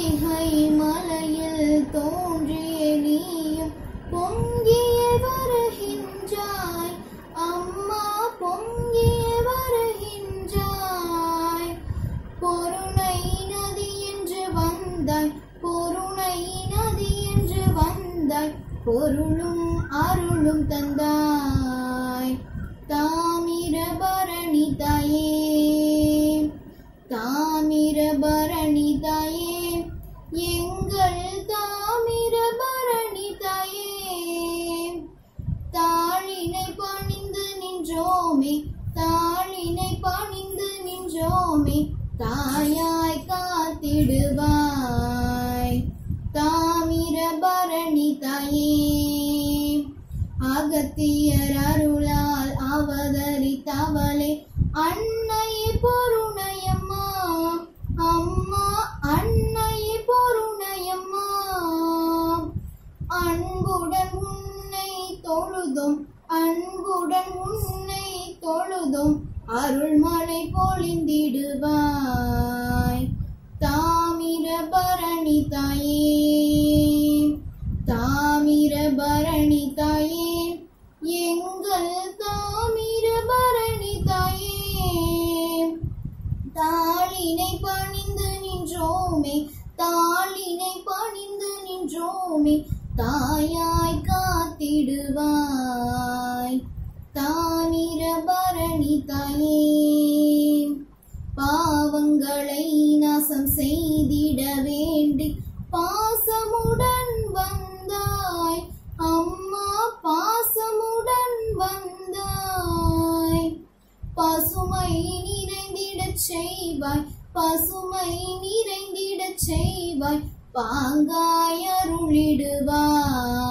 பொய்கை மலையில் தோன்றிய நீயும் பொங்கிய வருகின்றாய் அம்மா பொங்கிய வருகின்றாய் பொருணை நதி என்று வந்தாய் பொருணை நதி என்று வந்தாய் பொருளும் அருளும் தந்தாய் தாமிரபரணி தாயே தாமிரபரணி தாயே எங்கள் தாமிரபரணி தாயே தாழினை பணிந்து நின்றோமே தாழினை பணிந்து நின்றோமே தாயாய் காத்திடுவாய் தாமிரபரணி தாயே அகத்தியர் அருளால் அவதரித்தவளே அன்னையே பொருணையம்மா அம்மா அன்னையே பொருணையம்மா அன்புடன் உன்னை தொழுதும் அன்புடன் உன்னை தொழுதும் அருள்மழை பொழிந்திடுவாய் தாமிரபரணி தாயே தாமிரபரணி தாயே எங்கள் தாமிரபரணி தாயே தாளினை பணிந்து நின்றோமே தாளினை பணிந்து நின்றோமே தாயாய் காத்திடுவாய் தானிரபரணி தாயே பாவங்களை நாசம் செய்திட வேண்டி பாசமுடன் வந்தாய் அம்மா பாசமுடன் வந்தாய் பசுமை நிறைந்திடச் செய்வாய் பசுமை நிறைந்திடச் செய்வாய் பாங்காய் அருளிடுவாய்